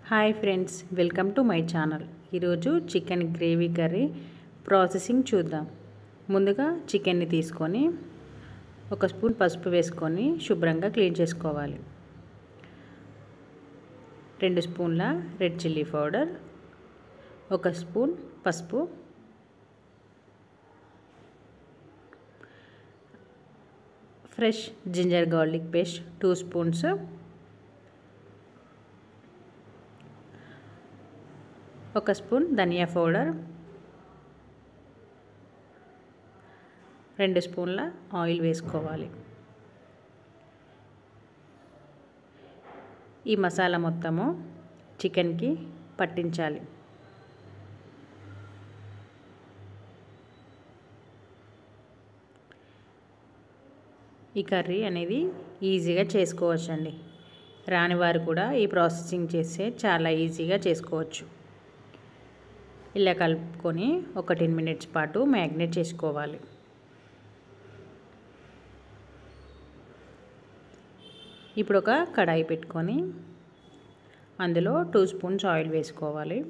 hi friends welcome to my channel ఈరోజు chicken gravy curry processing చూద్దాం ముందుగా చికెన్ని తీసుకొని ఒక స్పూన్ పసుపు వేసుకొని శుభ్రంగా క్లీన్ చేసుకోవాలి రెండు స్పూన్ల రెడ్ చిల్లీ పౌడర్ ఒక స్పూన్ పసుపు fresh ginger garlic paste two spoons ఒక స్పూన్ ధనియా పౌడర్ రెండు స్పూన్ల ఆయిల్ వేసుకోవాలి ఈ మసాలా మొత్తము చికెన్కి పట్టించాలి ఈ కర్రీ అనేది ఈజీగా చేసుకోవచ్చండి రాని వారు కూడా ఈ ప్రాసెసింగ్ చేస్తే చాలా ఈజీగా చేసుకోవచ్చు ఇలా కలుపుకొని ఒక టెన్ మినిట్స్ పాటు మ్యాగ్నేట్ చేసుకోవాలి ఇప్పుడు ఒక కడాయి పెట్టుకొని అందులో టూ స్పూన్స్ ఆయిల్ వేసుకోవాలి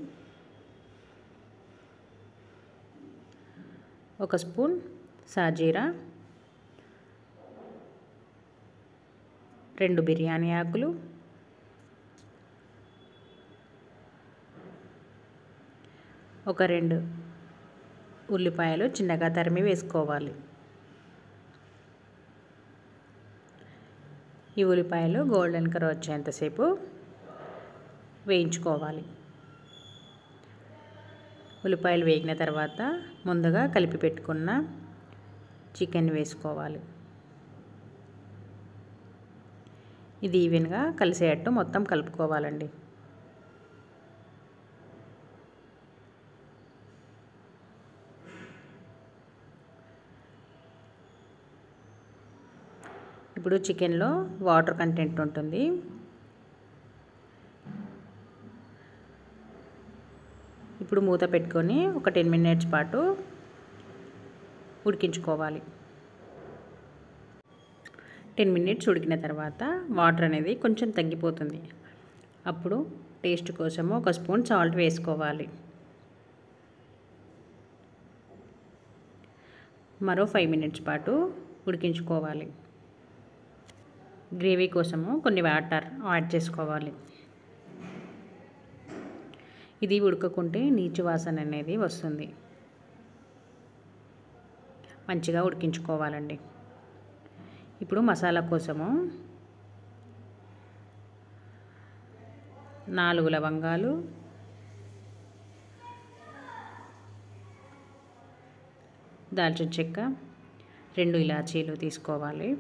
ఒక స్పూన్ సాజీరా రెండు బిర్యానీ ఆకులు ఒక రెండు ఉల్లిపాయలు చిన్నగా తరిమి వేసుకోవాలి ఈ ఉల్లిపాయలు గోల్డెన్ కలర్ వచ్చేంతసేపు వేయించుకోవాలి ఉల్లిపాయలు వేగిన తర్వాత ముందుగా కలిపి పెట్టుకున్న చికెన్ వేసుకోవాలి ఇది ఈవెన్గా కలిసేటట్టు మొత్తం కలుపుకోవాలండి ఇప్పుడు చికెన్లో వాటర్ కంటెంట్ ఉంటుంది ఇప్పుడు మూత పెట్టుకొని ఒక టెన్ మినిట్స్ పాటు ఉడికించుకోవాలి టెన్ మినిట్స్ ఉడికిన తర్వాత వాటర్ అనేది కొంచెం తగ్గిపోతుంది అప్పుడు టేస్ట్ కోసము ఒక స్పూన్ సాల్ట్ వేసుకోవాలి మరో ఫైవ్ మినిట్స్ పాటు ఉడికించుకోవాలి గ్రేవీ కోసము కొన్ని వాటర్ యాడ్ చేసుకోవాలి ఇది ఉడకకుంటే నీచు వాసన అనేది వస్తుంది మంచిగా ఉడికించుకోవాలండి ఇప్పుడు మసాలా కోసము నాలుగు లవంగాలు దాల్చిన చెక్క రెండు ఇలాచీలు తీసుకోవాలి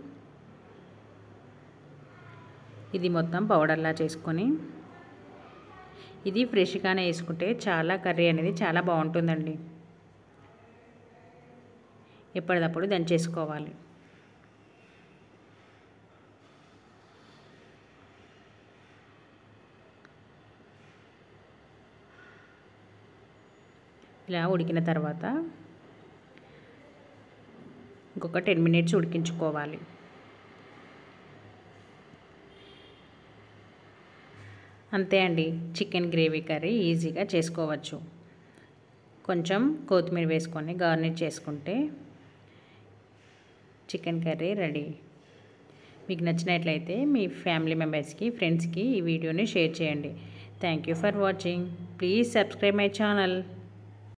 ఇది మొత్తం పౌడర్లా చేసుకొని ఇది ఫ్రెష్గానే వేసుకుంటే చాలా కర్రీ అనేది చాలా బాగుంటుందండి ఎప్పటికప్పుడు దంచేసుకోవాలి ఇలా ఉడికిన తర్వాత ఇంకొక టెన్ మినిట్స్ ఉడికించుకోవాలి అంతే అండి చికెన్ గ్రేవీ కర్రీ ఈజీగా చేసుకోవచ్చు కొంచెం కొత్తిమీర వేసుకొని గార్నిష్ చేసుకుంటే చికెన్ కర్రీ రెడీ మీకు నచ్చినట్లయితే మీ ఫ్యామిలీ మెంబర్స్కి ఫ్రెండ్స్కి ఈ వీడియోని షేర్ చేయండి thank you for watching please subscribe my channel